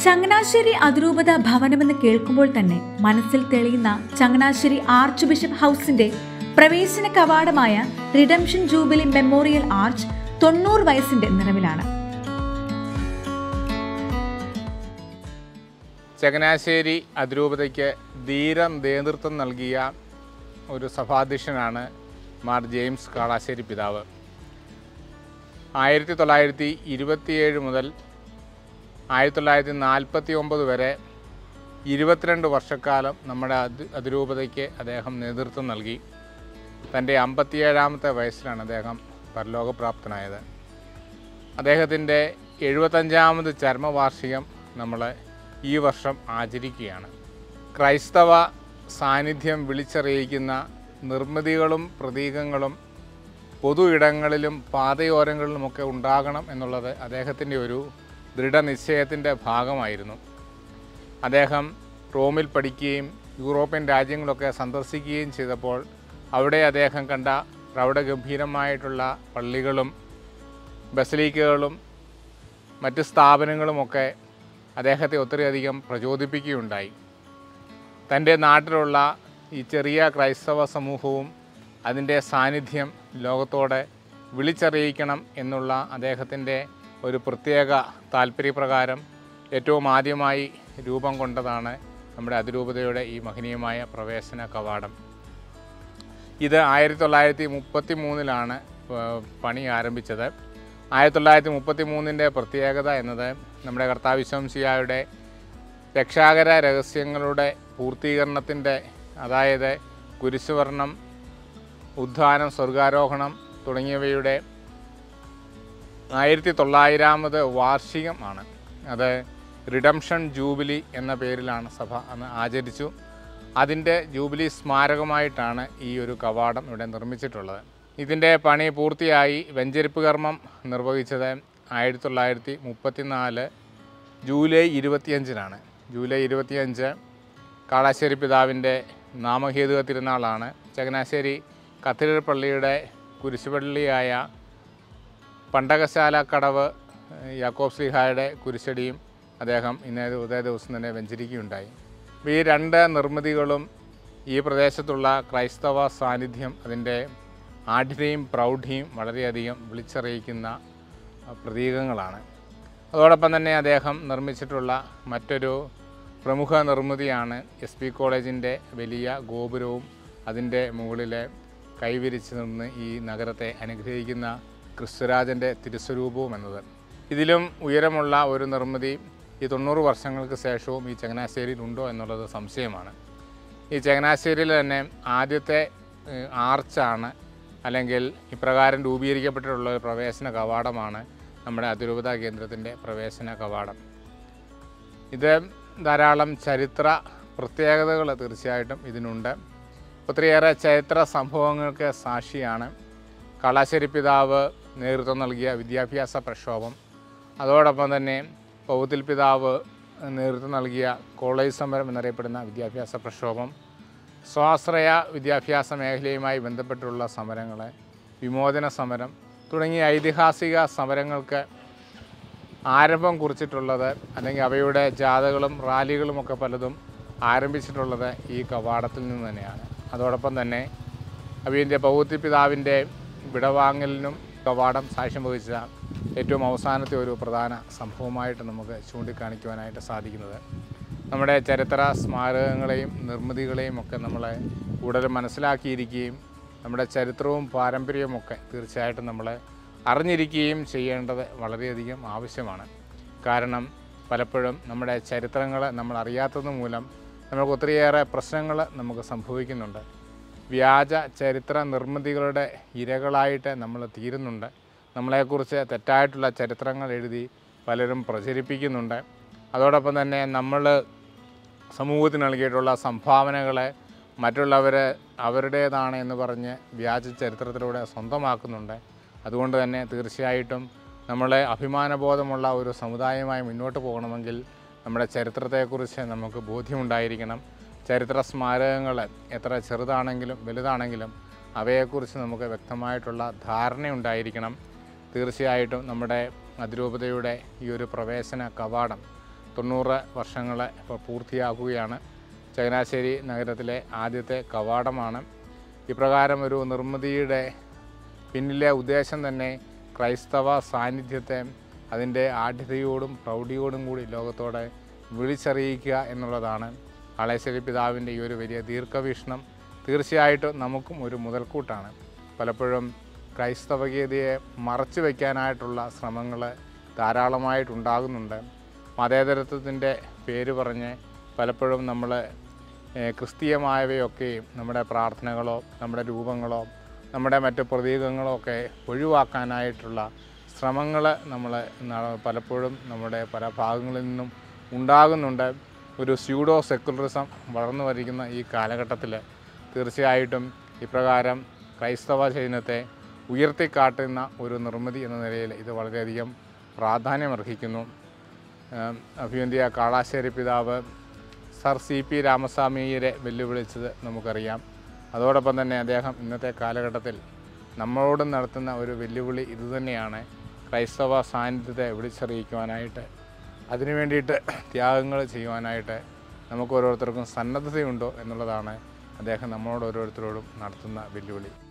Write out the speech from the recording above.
ചങ്ങനാശ്ശേരി അതിരൂപത ഭവനമെന്ന് കേൾക്കുമ്പോൾ തന്നെ മനസ്സിൽ തെളിയുന്ന ചങ്ങനാശ്ശേരി ആർച്ച് ബിഷപ്പ് ഹൗസിന്റെ പ്രവേശന കവാടമായ റിഡംഷൻ ജൂബിലി മെമ്മോറിയൽ ആർച്ച് തൊണ്ണൂറ് വയസ്സിന്റെ നിറവിലാണ് ചങ്ങനാശ്ശേരി അതിരൂപതയ്ക്ക് ധീര നേതൃത്വം നൽകിയ ഒരു സഭാധ്യക്ഷനാണ് മാർ ജെയിംസ് കാളാശ്ശേരി പിതാവ് ആയിരത്തി തൊള്ളായിരത്തി ഇരുപത്തിയേഴ് മുതൽ ആയിരത്തി തൊള്ളായിരത്തി നാൽപ്പത്തി ഒമ്പത് വരെ ഇരുപത്തിരണ്ട് വർഷക്കാലം നമ്മുടെ അതി അതിരൂപതയ്ക്ക് അദ്ദേഹം നേതൃത്വം നൽകി തൻ്റെ അമ്പത്തിയേഴാമത്തെ വയസ്സിലാണ് അദ്ദേഹം പരലോകപ്രാപ്തനായത് അദ്ദേഹത്തിൻ്റെ എഴുപത്തഞ്ചാമത് ചരമവാർഷികം നമ്മൾ ഈ വർഷം ആചരിക്കുകയാണ് ക്രൈസ്തവ സാന്നിധ്യം വിളിച്ചറിയിക്കുന്ന നിർമ്മിതികളും പ്രതീകങ്ങളും പൊതു ഇടങ്ങളിലും പാതയോരങ്ങളിലുമൊക്കെ ഉണ്ടാകണം എന്നുള്ളത് അദ്ദേഹത്തിൻ്റെ ഒരു ദൃഢനിശ്ചയത്തിൻ്റെ ഭാഗമായിരുന്നു അദ്ദേഹം റോമിൽ പഠിക്കുകയും യൂറോപ്യൻ രാജ്യങ്ങളൊക്കെ സന്ദർശിക്കുകയും ചെയ്തപ്പോൾ അവിടെ അദ്ദേഹം കണ്ട പ്രൗഢഗംഭീരമായിട്ടുള്ള പള്ളികളും ബസലീക്കകളും മറ്റ് സ്ഥാപനങ്ങളുമൊക്കെ അദ്ദേഹത്തെ ഒത്തിരിയധികം പ്രചോദിപ്പിക്കുകയുണ്ടായി തൻ്റെ നാട്ടിലുള്ള ഈ ചെറിയ ക്രൈസ്തവ സമൂഹവും അതിൻ്റെ സാന്നിധ്യം ലോകത്തോടെ വിളിച്ചറിയിക്കണം എന്നുള്ള അദ്ദേഹത്തിൻ്റെ ഒരു പ്രത്യേക താല്പര്യപ്രകാരം ഏറ്റവും ആദ്യമായി രൂപം കൊണ്ടതാണ് നമ്മുടെ അതിരൂപതയുടെ ഈ മഹനീയമായ പ്രവേശന കവാടം ഇത് ആയിരത്തി തൊള്ളായിരത്തി മുപ്പത്തി മൂന്നിലാണ് പണി ആരംഭിച്ചത് ആയിരത്തി തൊള്ളായിരത്തി മുപ്പത്തി മൂന്നിൻ്റെ പ്രത്യേകത എന്നത് നമ്മുടെ കർത്താവിശ്വംസിയായുടെ രക്ഷാകര രഹസ്യങ്ങളുടെ പൂർത്തീകരണത്തിൻ്റെ അതായത് കുരിശുവർണം ഉദ്ധാനം സ്വർഗാരോഹണം തുടങ്ങിയവയുടെ ആയിരത്തി തൊള്ളായിരാമത് വാർഷികം ആണ് അത് റിഡംഷൻ ജൂബിലി എന്ന പേരിലാണ് സഭ അന്ന് ആചരിച്ചു അതിൻ്റെ ജൂബിലി സ്മാരകമായിട്ടാണ് ഈ ഒരു കവാടം ഇവിടെ നിർമ്മിച്ചിട്ടുള്ളത് ഇതിൻ്റെ പണി പൂർത്തിയായി വെഞ്ചരിപ്പ് കർമ്മം നിർവഹിച്ചത് ആയിരത്തി തൊള്ളായിരത്തി മുപ്പത്തിനാല് ജൂലൈ ഇരുപത്തിയഞ്ചിനാണ് ജൂലൈ ഇരുപത്തിയഞ്ച് കാളാശ്ശേരി പിതാവിൻ്റെ നാമഹേതുക തിരുനാളാണ് ചങ്ങനാശ്ശേരി കത്തീഡ്രൽ പള്ളിയുടെ കുരിശുപള്ളിയായ പണ്ടകശാല കടവ് യാക്കോബ് ശ്രീഹായുടെ കുരിശടിയും അദ്ദേഹം ഇന്നേ ഇതേ ദിവസം തന്നെ വെഞ്ചരിക്കുകയുണ്ടായി അപ്പോൾ ഈ രണ്ട് നിർമ്മിതികളും ഈ പ്രദേശത്തുള്ള ക്രൈസ്തവ സാന്നിധ്യം അതിൻ്റെ ആഢ്യതയും പ്രൗഢിയും വളരെയധികം വിളിച്ചറിയിക്കുന്ന പ്രതീകങ്ങളാണ് അതോടൊപ്പം തന്നെ അദ്ദേഹം നിർമ്മിച്ചിട്ടുള്ള മറ്റൊരു പ്രമുഖ നിർമ്മിതിയാണ് എസ് പി കോളേജിൻ്റെ വലിയ ഗോപുരവും അതിൻ്റെ മുകളിൽ കൈവിരിച്ച് നിന്ന് ഈ നഗരത്തെ അനുഗ്രഹിക്കുന്ന ക്രിസ്തുരാജൻ്റെ തിരുസ്വരൂപവും എന്നത് ഇതിലും ഉയരമുള്ള ഒരു നിർമ്മിതി ഈ തൊണ്ണൂറ് വർഷങ്ങൾക്ക് ശേഷവും ഈ ചങ്ങനാശ്ശേരിയിൽ ഉണ്ടോ എന്നുള്ളത് സംശയമാണ് ഈ ചങ്ങനാശ്ശേരിയിൽ തന്നെ ആദ്യത്തെ ഏഹ്, ആർച്ചാണ് അല്ലെങ്കിൽ ഇപ്രകാരം രൂപീകരിക്കപ്പെട്ടിട്ടുള്ള ഒരു പ്രവേശന കവാടമാണ് നമ്മുടെ അതിരൂപത കേന്ദ്രത്തിൻ്റെ പ്രവേശന കവാടം ഇത് ധാരാളം ചരിത്ര പ്രത്യേകതകൾ തീർച്ചയായിട്ടും ഇതിനുണ്ട് ഒത്തിരിയേറെ ചരിത്ര സംഭവങ്ങൾക്ക് സാക്ഷിയാണ് കാളാശ്ശേരി പിതാവ് നേതൃത്വം നൽകിയ വിദ്യാഭ്യാസ പ്രക്ഷോഭം അതോടൊപ്പം തന്നെ പൗത്തിൽ പിതാവ് നേതൃത്വം നൽകിയ കോളേജ് സമരം എന്നറിയപ്പെടുന്ന വിദ്യാഭ്യാസ പ്രക്ഷോഭം സ്വാശ്രയ വിദ്യാഭ്യാസ മേഖലയുമായി ബന്ധപ്പെട്ടുള്ള സമരങ്ങൾ വിമോചന സമരം തുടങ്ങിയ ഐതിഹാസിക സമരങ്ങൾക്ക് ആരംഭം കുറിച്ചിട്ടുള്ളത് അല്ലെങ്കിൽ അവയുടെ ജാഥകളും റാലികളുമൊക്കെ പലതും ആരംഭിച്ചിട്ടുള്ളത് ഈ കവാടത്തിൽ നിന്ന് തന്നെയാണ് അതോടൊപ്പം തന്നെ അവിയൻ്റെ പൗത്തി പിതാവിൻ്റെ വിടവാങ്ങലിനും കവാടം സാക്ഷ്യം വഹിച്ച ഏറ്റവും അവസാനത്തെ ഒരു പ്രധാന സംഭവമായിട്ട് നമുക്ക് ചൂണ്ടിക്കാണിക്കുവാനായിട്ട് സാധിക്കുന്നത് നമ്മുടെ ചരിത്ര സ്മാരകങ്ങളെയും നിർമ്മിതികളെയും ഒക്കെ നമ്മളെ കൂടുതൽ മനസ്സിലാക്കിയിരിക്കുകയും നമ്മുടെ ചരിത്രവും പാരമ്പര്യവും ഒക്കെ തീർച്ചയായിട്ടും നമ്മൾ അറിഞ്ഞിരിക്കുകയും ചെയ്യേണ്ടത് വളരെയധികം ആവശ്യമാണ് കാരണം പലപ്പോഴും നമ്മുടെ ചരിത്രങ്ങൾ നമ്മൾ അറിയാത്തത് മൂലം നമുക്ക് ഒത്തിരിയേറെ പ്രശ്നങ്ങൾ നമുക്ക് സംഭവിക്കുന്നുണ്ട് വ്യാജ ചരിത്ര നിർമ്മിതികളുടെ ഇരകളായിട്ട് നമ്മൾ തീരുന്നുണ്ട് നമ്മളെക്കുറിച്ച് തെറ്റായിട്ടുള്ള ചരിത്രങ്ങൾ എഴുതി പലരും പ്രചരിപ്പിക്കുന്നുണ്ട് അതോടൊപ്പം തന്നെ നമ്മൾ സമൂഹത്തിന് നൽകിയിട്ടുള്ള സംഭാവനകളെ മറ്റുള്ളവർ അവരുടേതാണ് എന്ന് പറഞ്ഞ് വ്യാജ ചരിത്രത്തിലൂടെ സ്വന്തമാക്കുന്നുണ്ട് അതുകൊണ്ട് തന്നെ തീർച്ചയായിട്ടും നമ്മളെ അഭിമാനബോധമുള്ള ഒരു സമുദായമായി മുന്നോട്ട് പോകണമെങ്കിൽ നമ്മുടെ ചരിത്രത്തെക്കുറിച്ച് നമുക്ക് ബോധ്യമുണ്ടായിരിക്കണം ചരിത്ര സ്മാരകങ്ങൾ എത്ര ചെറുതാണെങ്കിലും വലുതാണെങ്കിലും അവയെക്കുറിച്ച് നമുക്ക് വ്യക്തമായിട്ടുള്ള ധാരണയുണ്ടായിരിക്കണം തീർച്ചയായിട്ടും നമ്മുടെ അതിരൂപതയുടെ ഈ ഒരു പ്രവേശന കവാടം തൊണ്ണൂറ് വർഷങ്ങളെ ഇപ്പോൾ പൂർത്തിയാക്കുകയാണ് ചങ്ങനാശ്ശേരി നഗരത്തിലെ ആദ്യത്തെ കവാടമാണ് ഇപ്രകാരം ഒരു നിർമ്മിതിയുടെ പിന്നിലെ ഉദ്ദേശം തന്നെ ക്രൈസ്തവ സാന്നിധ്യത്തെ അതിൻ്റെ ആഢ്യതയോടും പ്രൗഢിയോടും കൂടി ലോകത്തോടെ വിളിച്ചറിയിക്കുക എന്നുള്ളതാണ് ആളേശ്വരി പിതാവിൻ്റെ ഈ ഒരു വലിയ ദീർഘവീക്ഷണം തീർച്ചയായിട്ടും നമുക്കും ഒരു മുതൽക്കൂട്ടാണ് പലപ്പോഴും ക്രൈസ്തവഗീയതയെ മറച്ചു വയ്ക്കാനായിട്ടുള്ള ശ്രമങ്ങൾ ധാരാളമായിട്ടുണ്ടാകുന്നുണ്ട് മതേതരത്വത്തിൻ്റെ പേര് പറഞ്ഞ് പലപ്പോഴും നമ്മൾ ഏഹ് ക്രിസ്തീയമായവയൊക്കെയും നമ്മുടെ പ്രാർത്ഥനകളോ നമ്മുടെ രൂപങ്ങളോ നമ്മുടെ മറ്റ് പ്രതീകങ്ങളോ ഒക്കെ ഒഴിവാക്കാനായിട്ടുള്ള ശ്രമങ്ങൾ നമ്മൾ പലപ്പോഴും നമ്മുടെ പല ഭാഗങ്ങളിൽ നിന്നും ഉണ്ടാകുന്നുണ്ട് ഒരു സ്യൂഡോ സെക്കുലറിസം വളർന്നു വരിക്കുന്ന ഈ കാലഘട്ടത്തിൽ തീർച്ചയായിട്ടും ഇപ്രകാരം ക്രൈസ്തവ ചൈതന്യത്തെ ഉയർത്തിക്കാട്ടുന്ന ഒരു നിർമ്മിതി എന്ന നിലയിൽ ഇത് വളരെയധികം പ്രാധാന്യമർഹിക്കുന്നു ഏം, അഭിവന്ധ്യ കാളാശ്ശേരി പിതാവ് സർ സി പി രാമസ്വാമിയെ വെല്ലുവിളിച്ചത് നമുക്കറിയാം അതോടൊപ്പം തന്നെ അദ്ദേഹം ഇന്നത്തെ കാലഘട്ടത്തിൽ നമ്മളോട് നടത്തുന്ന ഒരു വെല്ലുവിളി ഇതുതന്നെയാണ് ക്രൈസ്തവ സാന്നിധ്യത്തെ വിളിച്ചറിയിക്കുവാനായിട്ട് അതിനു വേണ്ടിയിട്ട് ത്യാഗങ്ങൾ ചെയ്യുവാനായിട്ട് നമുക്ക് ഓരോരുത്തർക്കും സന്നദ്ധതയുണ്ടോ എന്നുള്ളതാണ് അദ്ദേഹം നമ്മളോട് ഓരോരുത്തരോടും നടത്തുന്ന വെല്ലുവിളി